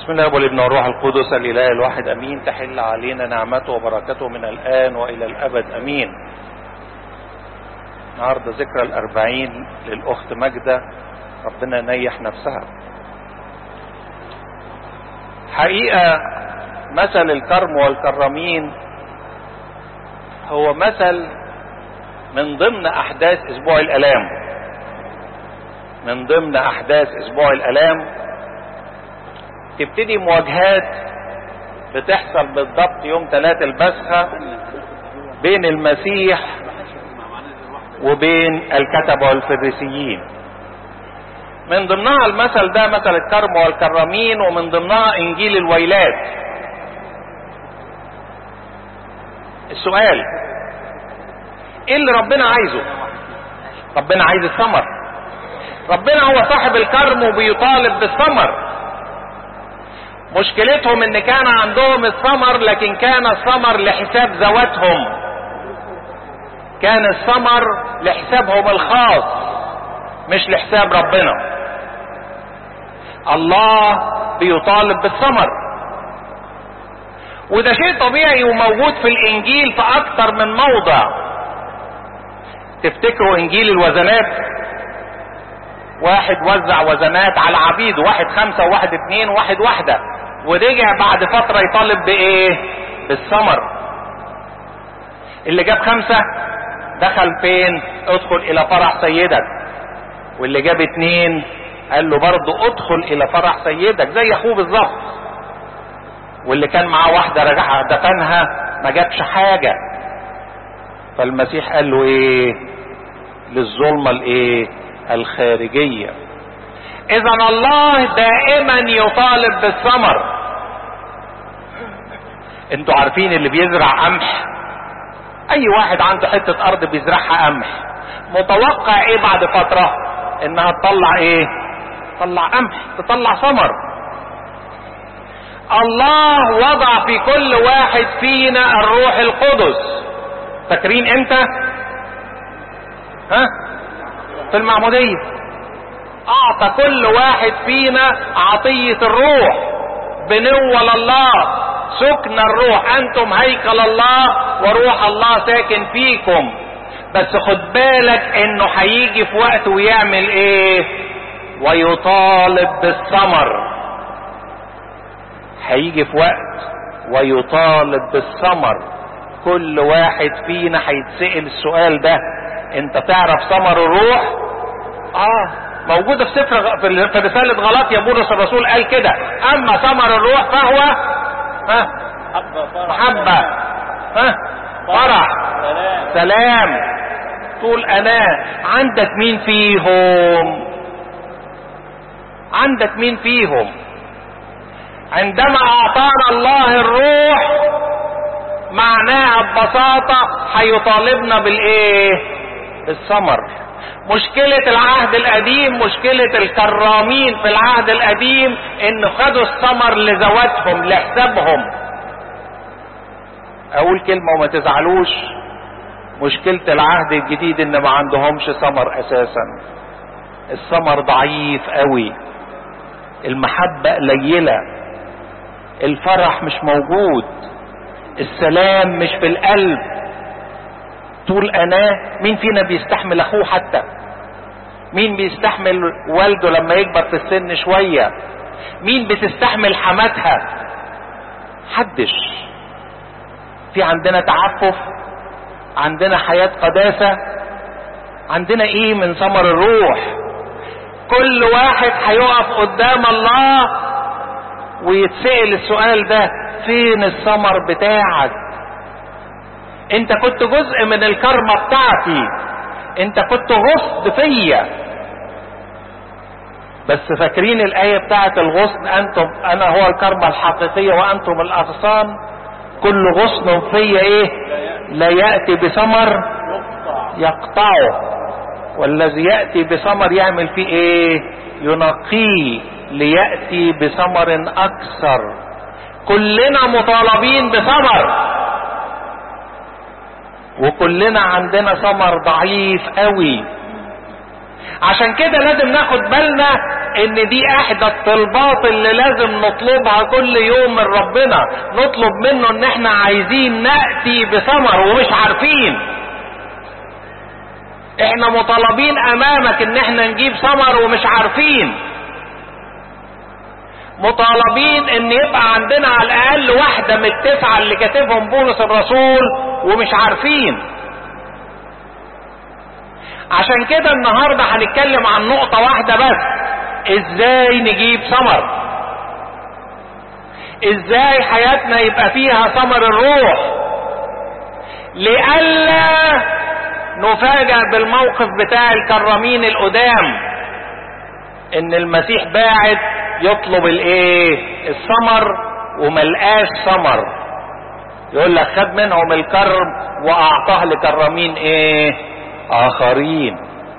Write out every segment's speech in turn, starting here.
بسم الله والابن والروح القدس الاله الواحد امين تحل علينا نعمته وبركته من الان والى الابد امين النهارده ذكرى الاربعين للاخت ماجده ربنا ينيح نفسها حقيقه مثل الكرم والكرمين هو مثل من ضمن احداث اسبوع الالام من ضمن احداث اسبوع الالام تبتدي مواجهات بتحصل بالضبط يوم ثلاثة البسخة بين المسيح وبين الكتبة والفريسيين من ضمنها المثل ده مثل الكرم والكرمين ومن ضمنها انجيل الويلات السؤال ايه اللي ربنا عايزه ربنا عايز الثمر ربنا هو صاحب الكرم وبيطالب بالثمر مشكلتهم ان كان عندهم الثمر لكن كان الثمر لحساب ذواتهم كان الثمر لحسابهم الخاص مش لحساب ربنا الله بيطالب بالثمر وده شيء طبيعي وموجود في الانجيل في اكتر من موضع تفتكروا انجيل الوزنات واحد وزع وزنات على عبيده واحد خمسة وواحد اتنين وواحد واحدة ورجع بعد فترة يطالب بايه بالثمر اللي جاب خمسة دخل فين ادخل الى فرح سيدك واللي جاب اتنين قال له برضه ادخل الى فرح سيدك زي اخوه بالظبط واللي كان معاه واحدة رجعها دفنها ما جابش حاجة فالمسيح قال له ايه للظلمة الايه الخارجية اذا الله دائما يطالب بالثمر انتوا عارفين اللي بيزرع قمح اي واحد عنده حتة ارض بيزرعها قمح متوقع ايه بعد فترة انها تطلع ايه تطلع قمح تطلع ثمر الله وضع في كل واحد فينا الروح القدس فاكرين امتى ها في المعمودية اعطى كل واحد فينا عطية الروح بنوة لله سكن الروح انتم هيكل الله وروح الله ساكن فيكم بس خد بالك انه هيجي في وقت ويعمل ايه ويطالب بالثمر هيجي في وقت ويطالب بالثمر كل واحد فينا هيتسأل السؤال ده انت تعرف ثمر الروح اه موجودة في سفر في رسالة غلطية بولس الرسول قال كده اما ثمر الروح فهو ها محبة ها فرح سلام طول انا عندك مين فيهم عندك مين فيهم عندما اعطانا الله الروح معناها ببساطة هيطالبنا بالايه بالثمر مشكلة العهد القديم مشكلة الكرامين في العهد القديم ان خدوا الثمر لذواتهم لحسابهم اقول كلمة وما تزعلوش مشكلة العهد الجديد ان ما عندهمش ثمر اساسا الثمر ضعيف قوي المحبة قليلة الفرح مش موجود السلام مش في القلب طول انا مين فينا بيستحمل اخوه حتى مين بيستحمل والده لما يكبر في السن شوية مين بتستحمل حماتها حدش في عندنا تعفف عندنا حياة قداسة عندنا ايه من ثمر الروح كل واحد هيقف قدام الله ويتسأل السؤال ده فين الثمر بتاعك انت كنت جزء من الكرمة بتاعتي انت كنت غصن فيا بس فاكرين الآية بتاعت الغصن انتم انا هو الكرمة الحقيقية وانتم الاغصان كل غصن فيا ايه لا يأتي بثمر يقطعه والذي يأتي بثمر يعمل فيه ايه ينقيه ليأتي بثمر اكثر كلنا مطالبين بثمر وكلنا عندنا ثمر ضعيف قوي عشان كده لازم ناخد بالنا ان دي احدى الطلبات اللي لازم نطلبها كل يوم من ربنا نطلب منه ان احنا عايزين نأتي بثمر ومش عارفين احنا مطالبين امامك ان احنا نجيب ثمر ومش عارفين مطالبين ان يبقى عندنا على الاقل واحدة من التسعة اللي كاتبهم بولس الرسول ومش عارفين عشان كده النهاردة هنتكلم عن نقطة واحدة بس ازاي نجيب ثمر ازاي حياتنا يبقى فيها ثمر الروح لئلا نفاجأ بالموقف بتاع الكرامين القدام ان المسيح باعت يطلب الايه الثمر وملقاش ثمر يقول لك خد منهم الكرم واعطاه لكرامين ايه اخرين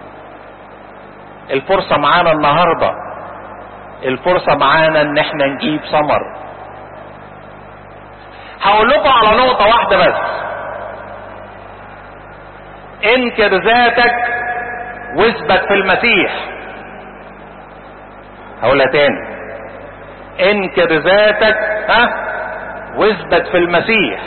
الفرصة معانا النهاردة الفرصة معانا ان احنا نجيب ثمر هقول لكم على نقطة واحدة بس انكر ذاتك واثبت في المسيح هقولها تاني انكر ذاتك ها واثبت في المسيح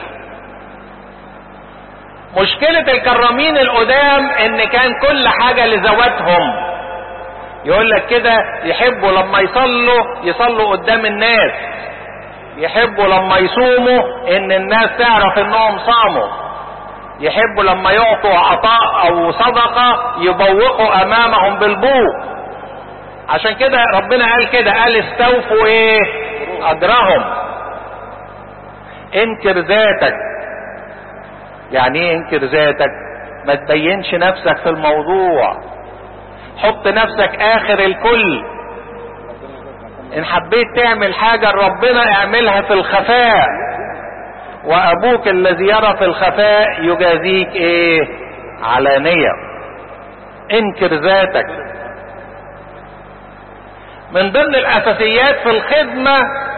مشكلة الكرامين القدام ان كان كل حاجة لذواتهم يقول لك كده يحبوا لما يصلوا يصلوا قدام الناس يحبوا لما يصوموا ان الناس تعرف انهم صاموا يحبوا لما يعطوا عطاء او صدقة يبوقوا امامهم بالبوق عشان كده ربنا قال كده قال استوفوا ايه اجرهم انكر ذاتك يعني ايه انكر ذاتك ما تبينش نفسك في الموضوع حط نفسك اخر الكل ان حبيت تعمل حاجة لربنا اعملها في الخفاء وابوك الذي يرى في الخفاء يجازيك ايه علانية انكر ذاتك من ضمن الاساسيات في الخدمة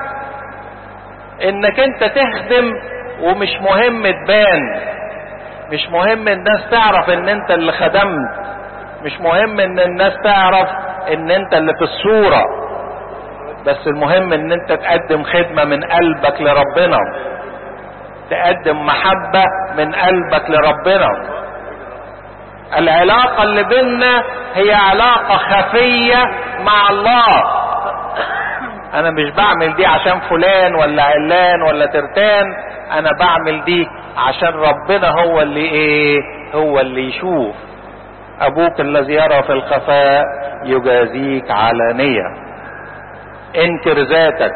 انك انت تخدم ومش مهم تبان مش مهم الناس تعرف ان انت اللي خدمت مش مهم ان الناس تعرف ان انت اللي في الصورة بس المهم ان انت تقدم خدمة من قلبك لربنا تقدم محبة من قلبك لربنا العلاقة اللي بيننا هي علاقة خفية مع الله انا مش بعمل دي عشان فلان ولا علان ولا ترتان انا بعمل دي عشان ربنا هو اللي ايه هو اللي يشوف ابوك الذي يرى في الخفاء يجازيك علانية انكر ذاتك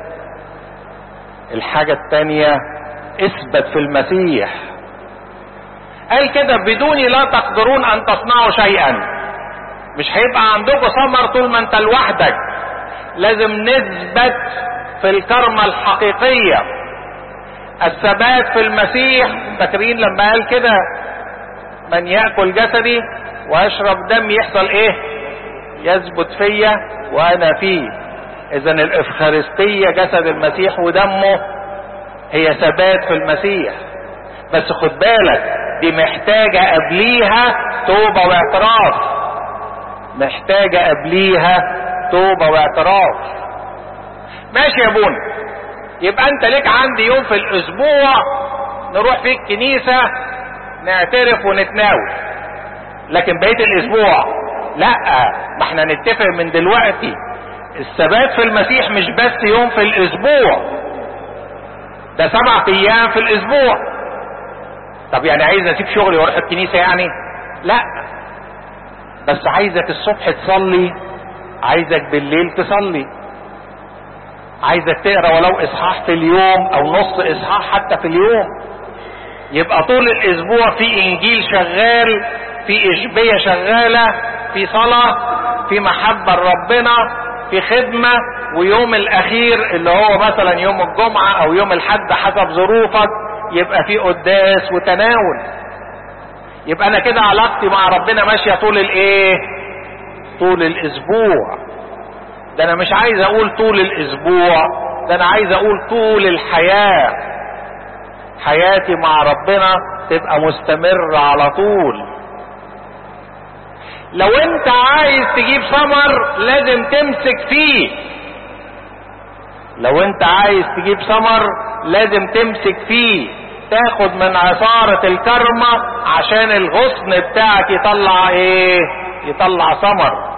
الحاجة التانية اثبت في المسيح قال كده بدوني لا تقدرون ان تصنعوا شيئا مش هيبقى عندكم ثمر طول ما انت لوحدك لازم نثبت في الكرمة الحقيقية الثبات في المسيح فاكرين لما قال كده من يأكل جسدي ويشرب دم يحصل ايه يثبت فيا وانا فيه اذا الافخارستية جسد المسيح ودمه هي ثبات في المسيح بس خد بالك دي محتاجة قبليها توبة واعتراف محتاجة قبليها توبة واعتراف ماشي يا بونا يبقى انت ليك عندي يوم في الاسبوع نروح فيه الكنيسة نعترف ونتناول لكن بقية الاسبوع لا ما احنا نتفق من دلوقتي الثبات في المسيح مش بس يوم في الاسبوع ده سبعة ايام في الاسبوع طب يعني عايز اسيب شغلي واروح الكنيسة يعني لا بس عايزك الصبح تصلي عايزك بالليل تصلي عايزك تقرا ولو اصحاح في اليوم او نص اصحاح حتى في اليوم يبقى طول الاسبوع في انجيل شغال في اشبية شغالة في صلاة في محبة لربنا في خدمة ويوم الاخير اللي هو مثلا يوم الجمعة او يوم الحد حسب ظروفك يبقى في قداس وتناول يبقى انا كده علاقتي مع ربنا ماشية طول الايه طول الاسبوع ده انا مش عايز اقول طول الاسبوع ده انا عايز اقول طول الحياة حياتي مع ربنا تبقى مستمرة على طول لو انت عايز تجيب ثمر لازم تمسك فيه لو انت عايز تجيب ثمر لازم تمسك فيه تاخد من عصارة الكرمة عشان الغصن بتاعك يطلع ايه يطلع ثمر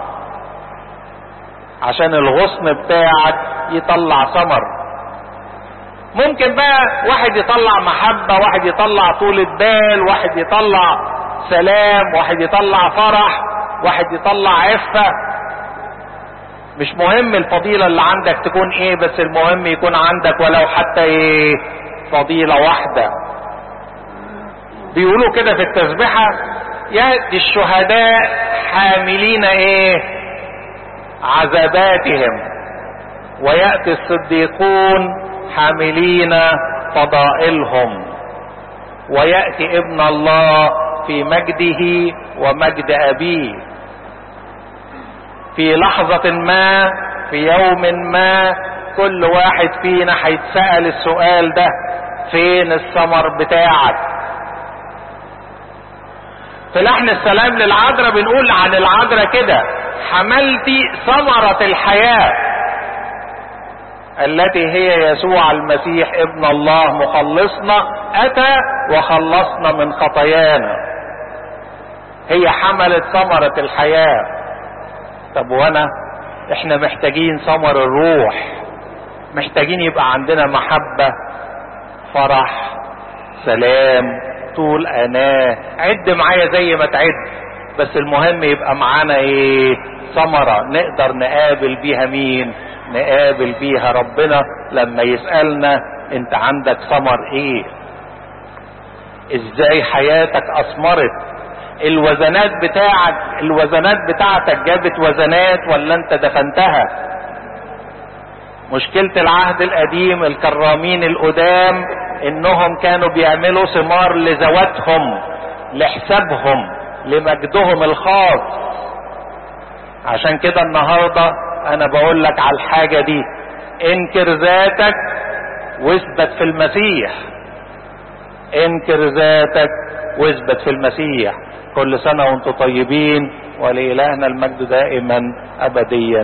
عشان الغصن بتاعك يطلع ثمر ممكن بقى واحد يطلع محبة واحد يطلع طولة بال واحد يطلع سلام واحد يطلع فرح واحد يطلع عفة مش مهم الفضيلة اللي عندك تكون ايه بس المهم يكون عندك ولو حتى ايه فضيلة واحدة بيقولوا كده في التسبحة يأتي الشهداء حاملين ايه عذاباتهم ويأتي الصديقون حاملين فضائلهم ويأتي ابن الله في مجده ومجد أبيه في لحظة ما في يوم ما كل واحد فينا هيتسأل السؤال ده فين الثمر بتاعك في لحن السلام للعذراء بنقول عن العذراء كده حملتي ثمرة الحياة التي هي يسوع المسيح ابن الله مخلصنا اتى وخلصنا من خطايانا هي حملت ثمرة الحياة طب وانا احنا محتاجين ثمر الروح محتاجين يبقى عندنا محبة فرح سلام طول اناه عد معايا زي ما تعد بس المهم يبقى معانا ايه ثمرة نقدر نقابل بيها مين نقابل بيها ربنا لما يسألنا انت عندك ثمر ايه ازاي حياتك اثمرت الوزنات بتاعك الوزنات بتاعتك جابت وزنات ولا انت دفنتها مشكلة العهد القديم الكرامين القدام انهم كانوا بيعملوا ثمار لذواتهم لحسابهم لمجدهم الخاص عشان كده النهارده انا بقول لك على الحاجة دي انكر ذاتك واثبت في المسيح انكر ذاتك واثبت في المسيح كل سنة وانتم طيبين ولإلهنا المجد دائما أبديا